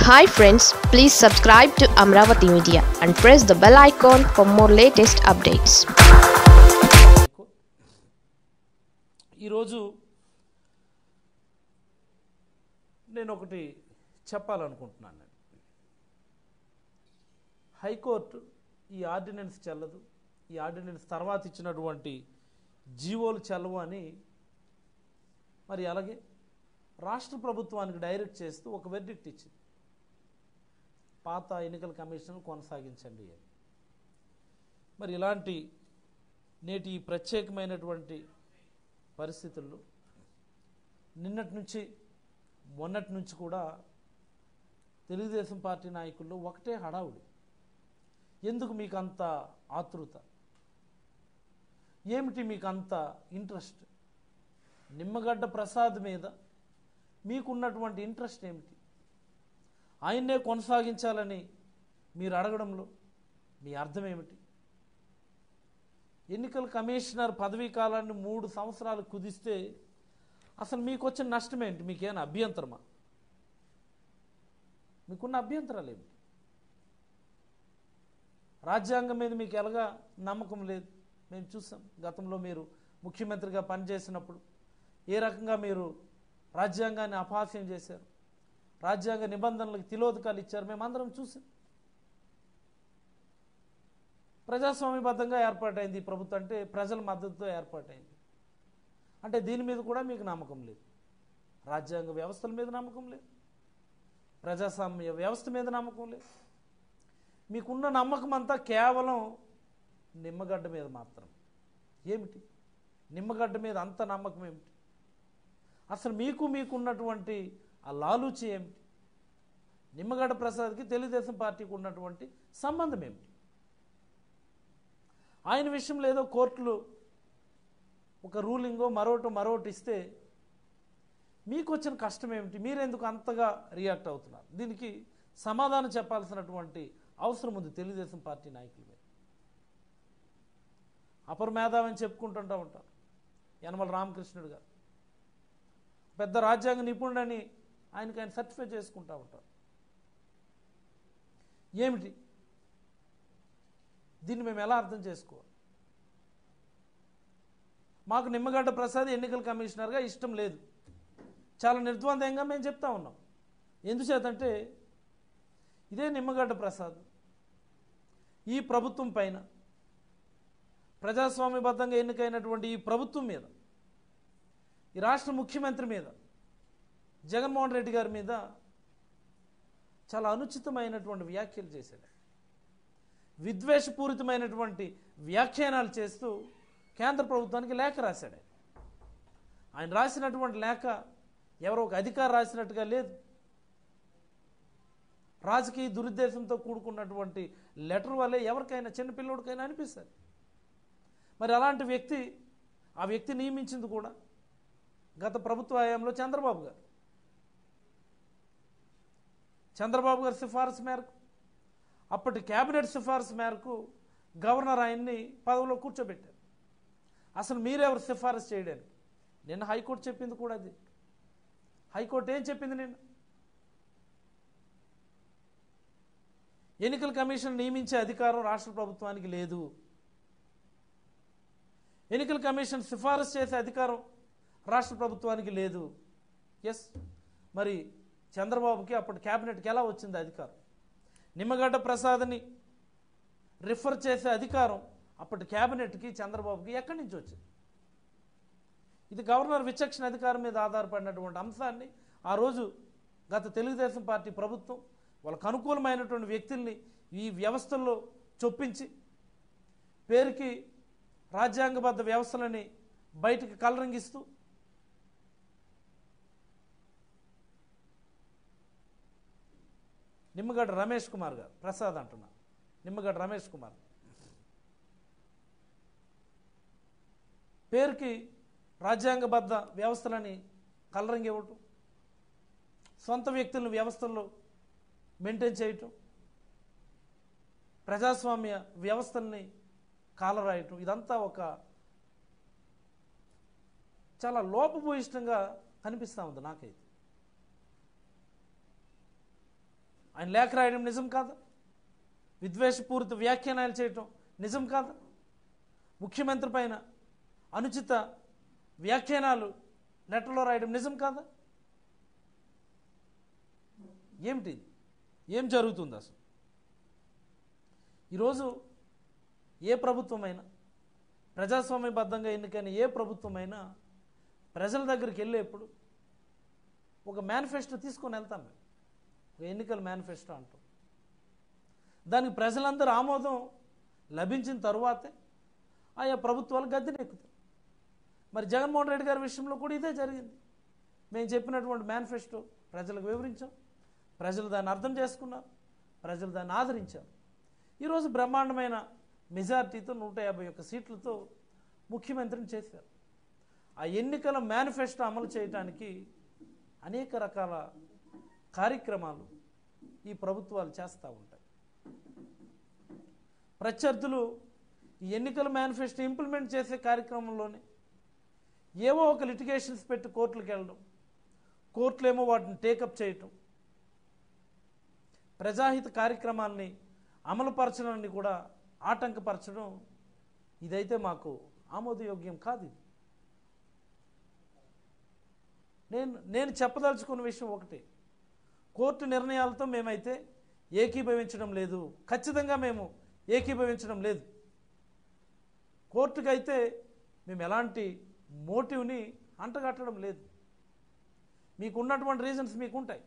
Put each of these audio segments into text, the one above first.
Hi friends please subscribe to Amaravati media and press the bell icon for more latest updates ఈరోజు నేను ఒకటి చెప్పాలనుకుంటున్నాను నేను హైకోర్టు ఈ ఆర్డినెన్స్ చెల్లదు ఈ ఆర్డినెన్స్ తర్వాత ఇచ్చినటువంటి జీవోలు చెల్లవు అని మరి అలాగే రాష్ట్ర ప్రభుత్వానికి డైరెక్ట్ చేస్తూ ఒక వెర్డిక్ట్ ఇచ్చింది పాత ఎన్నికల కమిషన్ కొనసాగించండి అని మరి ఇలాంటి నేటి ఈ ప్రత్యేకమైనటువంటి పరిస్థితుల్లో నిన్నటి నుంచి మొన్నటి నుంచి కూడా తెలుగుదేశం పార్టీ నాయకుల్లో ఒకటే హడావుడి ఎందుకు మీకు అంత ఆతృత ఏమిటి మీకు అంత ఇంట్రెస్ట్ నిమ్మగడ్డ ప్రసాద్ మీద మీకున్నటువంటి ఇంట్రెస్ట్ ఏమిటి ఆయన్నే కొనసాగించాలని మీరు అడగడంలో మీ అర్థం ఏమిటి ఎన్నికల కమిషనర్ పదవీ కాలాన్ని మూడు సంవత్సరాలు కుదిస్తే అసలు మీకు వచ్చిన నష్టం ఏంటి మీకేమైనా అభ్యంతరమా మీకున్న అభ్యంతరాలు ఏమిటి రాజ్యాంగం మీద మీకు ఎలాగా నమ్మకం లేదు మేము చూసాం గతంలో మీరు ముఖ్యమంత్రిగా పనిచేసినప్పుడు ఏ రకంగా మీరు రాజ్యాంగాన్ని అపహాస్యం చేశారు రాజ్యాంగ నిబంధనలకు తిలోదకాలు ఇచ్చారు మేమందరం చూసాం ప్రజాస్వామ్యబద్ధంగా ఏర్పాటైంది ఈ ప్రభుత్వం అంటే ప్రజల మద్దతుతో ఏర్పాటైంది అంటే దీని మీద కూడా మీకు నమ్మకం లేదు రాజ్యాంగ వ్యవస్థల మీద నమ్మకం లేదు ప్రజాస్వామ్య వ్యవస్థ మీద నమ్మకం లేదు మీకున్న నమ్మకం అంతా కేవలం నిమ్మగడ్డ మీద మాత్రం ఏమిటి నిమ్మగడ్డ మీద అంత నమ్మకం ఏమిటి అసలు మీకు మీకున్నటువంటి ఆ లాలూచి ఏమిటి నిమ్మగడ్డ ప్రసాద్కి తెలుగుదేశం పార్టీకి ఉన్నటువంటి సంబంధం ఏమిటి ఆయన విషయంలో ఏదో కోర్టులు ఒక రూలింగో మరోటో మరోటి ఇస్తే మీకు వచ్చిన కష్టం ఏమిటి మీరెందుకు అంతగా రియాక్ట్ అవుతున్నారు దీనికి సమాధానం చెప్పాల్సినటువంటి అవసరం ఉంది తెలుగుదేశం పార్టీ నాయకుల మీద అపర మేధావని చెప్పుకుంటుంటూ ఉంటారు యనమల రామకృష్ణుడు గారు పెద్ద రాజ్యాంగ నిపుణుడని ఆయనకి ఆయన సర్టిఫై చేసుకుంటూ ఉంటారు ఏమిటి దీన్ని మేము ఎలా అర్థం చేసుకోవాలి మాకు నిమ్మగడ్డ ప్రసాద్ ఎన్నికల కమిషనర్గా ఇష్టం లేదు చాలా నిర్ద్వందంగా మేము చెప్తా ఉన్నాం ఎందుచేతంటే ఇదే నిమ్మగడ్డ ప్రసాద్ ఈ ప్రభుత్వం పైన ప్రజాస్వామ్యబద్ధంగా ఎన్నికైనటువంటి ఈ ప్రభుత్వం మీద ఈ రాష్ట్ర ముఖ్యమంత్రి మీద జగన్మోహన్ రెడ్డి గారి మీద చాలా అనుచితమైనటువంటి వ్యాఖ్యలు చేశాడు విద్వేషపూరితమైనటువంటి వ్యాఖ్యానాలు చేస్తూ కేంద్ర ప్రభుత్వానికి లేఖ రాశాడు ఆయన. ఆయన రాసినటువంటి లేఖ ఎవరో ఒక అధికారి రాసినట్టుగా లేదు రాజకీయ దురుద్దేశంతో కూడుకున్నటువంటి లెటర్ వల్లే ఎవరికైనా చిన్నపిల్లోడికైనా అనిపిస్తుంది మరి అలాంటి వ్యక్తి ఆ వ్యక్తి నియమించింది కూడా గత ప్రభుత్వ హయాంలో చంద్రబాబు గారు చంద్రబాబు గారి సిఫారసు మేరకు అప్పటి కేబినెట్ సిఫారసు మేరకు గవర్నర్ ఆయన్ని పదవిలో కూర్చోబెట్టారు అసలు మీరెవరు సిఫారసు చేయడానికి నిన్న హైకోర్టు చెప్పింది కూడా అది హైకోర్టు ఏం చెప్పింది నిన్న ఎన్నికల కమిషన్ నియమించే అధికారం రాష్ట్ర ప్రభుత్వానికి లేదు ఎన్నికల కమిషన్ సిఫారసు చేసే అధికారం రాష్ట్ర ప్రభుత్వానికి లేదు ఎస్ మరి చంద్రబాబుకి అప్పటి క్యాబినెట్కి ఎలా వచ్చింది అధికారం నిమ్మగడ్డ ప్రసాద్ని రిఫర్ చేసే అధికారం అప్పటి క్యాబినెట్కి చంద్రబాబుకి ఎక్కడి నుంచి వచ్చింది ఇది గవర్నర్ విచక్షణ అధికారం మీద ఆధారపడినటువంటి అంశాన్ని ఆ రోజు గత తెలుగుదేశం పార్టీ ప్రభుత్వం వాళ్ళకు అనుకూలమైనటువంటి వ్యక్తుల్ని ఈ వ్యవస్థల్లో చొప్పించి పేరుకి రాజ్యాంగబద్ధ వ్యవస్థలని బయటికి కలరంగిస్తూ నిమ్మగడ్డ రమేష్ కుమార్ గారు ప్రసాద్ అంటున్నా నిమ్మగడ్డ రమేష్ కుమార్ పేరుకి రాజ్యాంగబద్ధ వ్యవస్థలని కలరింగ్ ఇవ్వటం సొంత వ్యక్తులను వ్యవస్థల్లో మెయింటైన్ చేయటం ప్రజాస్వామ్య వ్యవస్థల్ని కాలరాయటం ఇదంతా ఒక చాలా లోపభూయిష్టంగా కనిపిస్తూ ఉంది నాకైతే ఆయన లేఖ రాయడం నిజం కాదా విద్వేషపూరిత వ్యాఖ్యానాలు చేయటం నిజం కాదా ముఖ్యమంత్రి పైన అనుచిత వ్యాఖ్యానాలు లెటర్లో రాయడం నిజం కాదా ఏమిటి ఇది? ఏం జరుగుతుంది అసలు ఈరోజు ఏ ప్రభుత్వమైనా ప్రజాస్వామ్యబద్ధంగా ఎన్నికైన ఏ ప్రభుత్వమైనా ప్రజల దగ్గరికి వెళ్ళేప్పుడు ఒక మేనిఫెస్టో తీసుకొని వెళ్తాం మేము ఒక ఎన్నికల మేనిఫెస్టో అంటాం దానికి ప్రజలందరూ ఆమోదం లభించిన తరువాతే ఆయా ప్రభుత్వాలు గద్దెనెక్కుతాయి మరి జగన్మోహన్ రెడ్డి గారి విషయంలో కూడా ఇదే జరిగింది మేము చెప్పినటువంటి మేనిఫెస్టో ప్రజలకు వివరించాం ప్రజలు దాన్ని అర్థం చేసుకున్నారు ప్రజలు దాన్ని ఆదరించారు ఈరోజు బ్రహ్మాండమైన మెజార్టీతో నూట యాభై ఒక్క సీట్లతో ముఖ్యమంత్రిని చేశారు ఆ ఎన్నికల మేనిఫెస్టో అమలు చేయడానికి అనేక రకాల కార్యక్రమాలు ఈ ప్రభుత్వాలు చేస్తూ ఉంటాయి ప్రత్యర్థులు ఈ ఎన్నికల మేనిఫెస్టో ఇంప్లిమెంట్ చేసే కార్యక్రమంలోనే ఏవో ఒక లిటిగేషన్స్ పెట్టి కోర్టులకు వెళ్ళడం కోర్టులేమో వాటిని టేకప్ చేయటం ప్రజాహిత కార్యక్రమాల్ని అమలుపరచడాన్ని కూడా ఆటంకపరచడం ఇదైతే మాకు ఆమోదయోగ్యం కాదు ఇది నేను నేను చెప్పదలుచుకున్న విషయం ఒకటి కోర్టు నిర్ణయాలతో మేమైతే ఏకీభవించడం లేదు ఖచ్చితంగా మేము ఏకీభవించడం లేదు కోర్టుకైతే మేము ఎలాంటి మోటివ్ని అంటగట్టడం లేదు మీకు ఉన్నటువంటి రీజన్స్ మీకు ఉంటాయి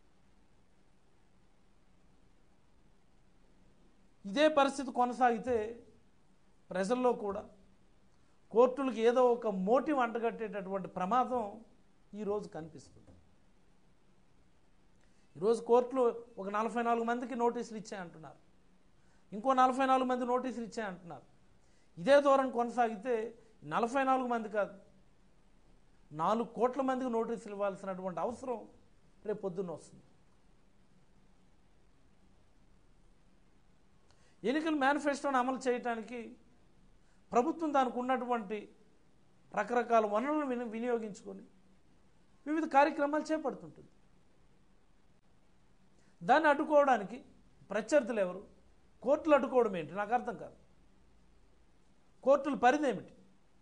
ఇదే పరిస్థితి కొనసాగితే ప్రజల్లో కూడా కోర్టులకు ఏదో ఒక మోటివ్ అంటగట్టేటటువంటి ప్రమాదం ఈరోజు కనిపిస్తుంది ఈరోజు కోర్టులు ఒక నలభై నాలుగు మందికి నోటీసులు ఇచ్చాయంటున్నారు ఇంకో నలభై నాలుగు మంది నోటీసులు ఇచ్చాయంటున్నారు ఇదే ధోరణి కొనసాగితే నలభై నాలుగు మంది కాదు నాలుగు కోట్ల మందికి నోటీసులు ఇవ్వాల్సినటువంటి అవసరం రేపు పొద్దున్న వస్తుంది ఎన్నికల మేనిఫెస్టోని అమలు చేయడానికి ప్రభుత్వం దానికి ఉన్నటువంటి రకరకాల వనరులను విని వినియోగించుకొని వివిధ కార్యక్రమాలు చేపడుతుంటుంది దాన్ని అడ్డుకోవడానికి ప్రత్యర్థులు ఎవరు కోర్టులు అడ్డుకోవడం ఏంటి నాకు అర్థం కాదు కోర్టుల పరిధి ఏమిటి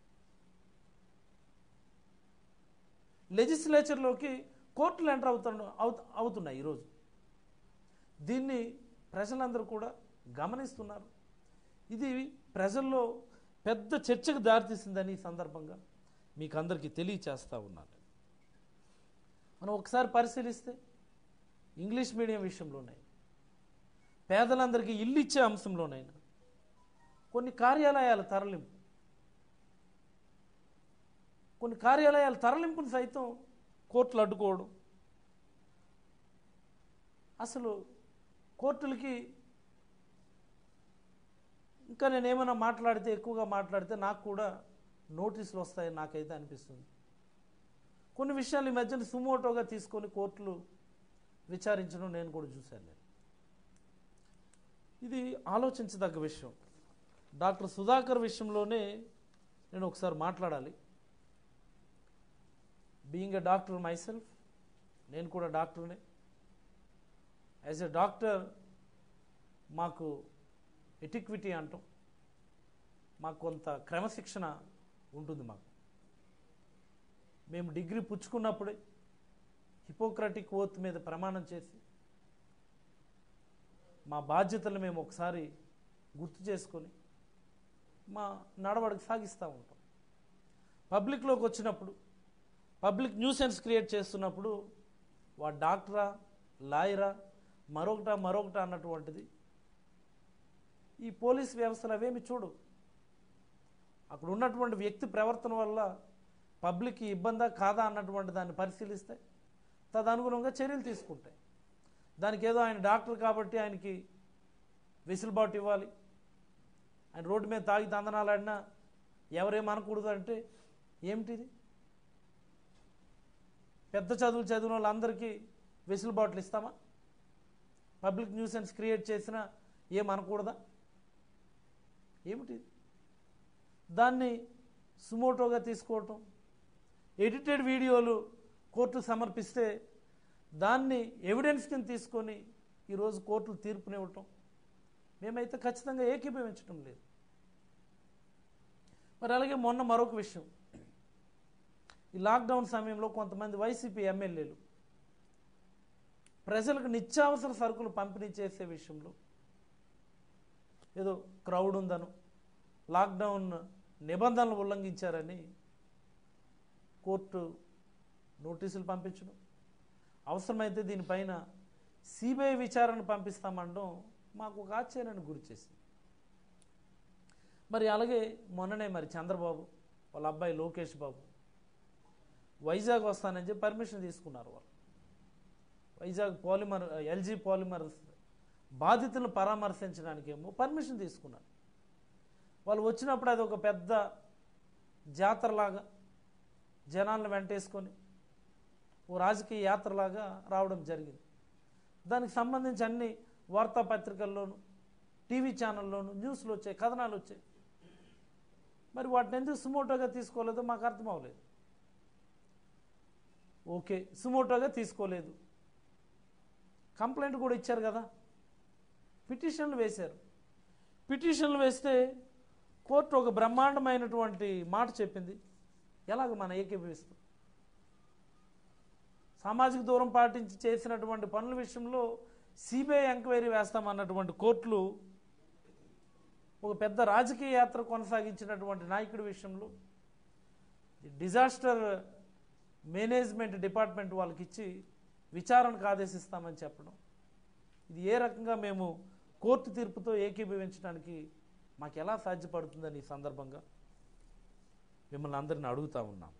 లెజిస్లేచర్లోకి కోర్టులు ఎంటర్ అవుతున్న అవుతు- అవుతున్నాయి ఈరోజు దీన్ని ప్రజలందరూ కూడా గమనిస్తున్నారు ఇది ప్రజల్లో పెద్ద చర్చకు దారితీసిందని ఈ సందర్భంగా మీకు అందరికీ తెలియచేస్తూ ఉన్నాను మనం ఒకసారి పరిశీలిస్తే ఇంగ్లీష్ మీడియం విషయంలోనే పేదలందరికీ ఇల్లు ఇచ్చే అంశంలోనైనా కొన్ని కార్యాలయాల తరలింపు కొన్ని కార్యాలయాల తరలింపును సైతం కోర్టులు అడ్డుకోవడం అసలు కోర్టులకి ఇంకా నేను ఏమైనా మాట్లాడితే ఎక్కువగా మాట్లాడితే నాకు కూడా నోటీసులు వస్తాయని నాకైతే అనిపిస్తుంది కొన్ని విషయాలు ఈ మధ్యన సుమోటోగా తీసుకొని కోర్టులు విచారించడం నేను కూడా చూశాను నేను ఇది ఆలోచించదగ్గ విషయం డాక్టర్ సుధాకర్ విషయంలోనే నేను ఒకసారి మాట్లాడాలి బీయింగ్ ఎ డాక్టర్ మైసెల్ఫ్ నేను కూడా డాక్టర్నే యాజ్ ఎ డాక్టర్ మాకు ఎటిక్విటీ అంటాం మాకు కొంత క్రమశిక్షణ ఉంటుంది మాకు మేము డిగ్రీ పుచ్చుకున్నప్పుడే హిపోక్రటిక్ ఓత్ మీద ప్రమాణం చేసి మా బాధ్యతలు మేము ఒకసారి గుర్తు చేసుకొని మా నడవడికి సాగిస్తూ ఉంటాం పబ్లిక్లోకి వచ్చినప్పుడు పబ్లిక్ న్యూసెన్స్ క్రియేట్ చేస్తున్నప్పుడు వా డాక్టరా లాయరా మరొకట మరొకట అన్నటువంటిది ఈ పోలీస్ వ్యవస్థలు అవేమి చూడు అక్కడ ఉన్నటువంటి వ్యక్తి ప్రవర్తన వల్ల పబ్లిక్కి ఇబ్బందా కాదా అన్నటువంటి దాన్ని పరిశీలిస్తే తదనుగుణంగా చర్యలు తీసుకుంటాయి దానికి ఏదో ఆయన డాక్టర్ కాబట్టి ఆయనకి వెసులుబాటు ఇవ్వాలి ఆయన రోడ్డు మీద తాగి దందనాలాడినా ఎవరేమనకూడదు అంటే ఏమిటిది పెద్ద చదువులు చదివిన వాళ్ళందరికీ వెసులుబాట్లు ఇస్తామా పబ్లిక్ న్యూసెన్స్ క్రియేట్ చేసినా ఏమనకూడదా ఏమిటి దాన్ని సుమోటోగా తీసుకోవటం ఎడిటెడ్ వీడియోలు కోర్టు సమర్పిస్తే దాన్ని ఎవిడెన్స్ కింద తీసుకొని ఈరోజు కోర్టులు తీర్పునివ్వటం మేమైతే ఖచ్చితంగా ఏకీభవించటం లేదు మరి అలాగే మొన్న మరొక విషయం ఈ లాక్డౌన్ సమయంలో కొంతమంది వైసీపీ ఎమ్మెల్యేలు ప్రజలకు నిత్యావసర సరుకులు పంపిణీ చేసే విషయంలో ఏదో క్రౌడ్ ఉందను లాక్డౌన్ నిబంధనలు ఉల్లంఘించారని కోర్టు నోటీసులు పంపించడం అవసరమైతే దీనిపైన సిబిఐ విచారణ పంపిస్తామండం మాకు ఒక ఆశ్చర్యాన్ని గురి చేసింది మరి అలాగే మొన్ననే మరి చంద్రబాబు వాళ్ళ అబ్బాయి లోకేష్ బాబు వైజాగ్ వస్తానని చెప్పి పర్మిషన్ తీసుకున్నారు వాళ్ళు వైజాగ్ పాలిమర్ ఎల్జీ పాలిమర్స్ బాధితులను పరామర్శించడానికేమో పర్మిషన్ తీసుకున్నారు వాళ్ళు వచ్చినప్పుడు అది ఒక పెద్ద జాతరలాగా జనాలను వెంటేసుకొని ఓ రాజకీయ యాత్రలాగా రావడం జరిగింది దానికి సంబంధించి అన్ని వార్తాపత్రికల్లోనూ టీవీ ఛానల్లోనూ న్యూస్లు వచ్చాయి కథనాలు వచ్చాయి మరి వాటిని ఎందుకు సుమోటోగా తీసుకోలేదో మాకు అర్థం అవ్వలేదు ఓకే సుమోటోగా తీసుకోలేదు కంప్లైంట్ కూడా ఇచ్చారు కదా పిటిషన్లు వేశారు పిటిషన్లు వేస్తే కోర్టు ఒక బ్రహ్మాండమైనటువంటి మాట చెప్పింది ఎలాగ మన ఏకీభవిస్తాం సామాజిక దూరం పాటించి చేసినటువంటి పనుల విషయంలో సిబిఐ ఎంక్వైరీ వేస్తామన్నటువంటి కోర్టులు ఒక పెద్ద రాజకీయ యాత్ర కొనసాగించినటువంటి నాయకుడి విషయంలో డిజాస్టర్ మేనేజ్మెంట్ డిపార్ట్మెంట్ వాళ్ళకి ఇచ్చి విచారణకు ఆదేశిస్తామని చెప్పడం ఇది ఏ రకంగా మేము కోర్టు తీర్పుతో ఏకీభవించడానికి మాకు ఎలా సాధ్యపడుతుందని ఈ సందర్భంగా మిమ్మల్ని అందరిని అడుగుతా ఉన్నాం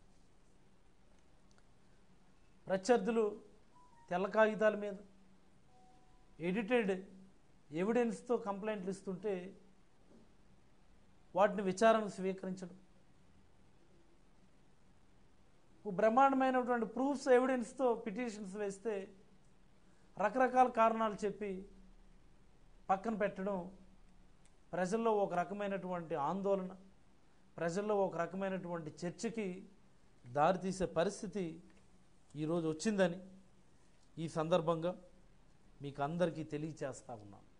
ప్రత్యర్థులు తెల్ల కాగితాల మీద ఎడిటెడ్ ఎవిడెన్స్తో కంప్లైంట్లు ఇస్తుంటే వాటిని విచారణ స్వీకరించడం ఓ బ్రహ్మాండమైనటువంటి ప్రూఫ్స్ ఎవిడెన్స్తో పిటిషన్స్ వేస్తే రకరకాల కారణాలు చెప్పి పక్కన పెట్టడం ప్రజల్లో ఒక రకమైనటువంటి ఆందోళన ప్రజల్లో ఒక రకమైనటువంటి చర్చకి దారితీసే పరిస్థితి ఈరోజు వచ్చిందని ఈ సందర్భంగా మీకు అందరికీ తెలియచేస్తా ఉన్నాను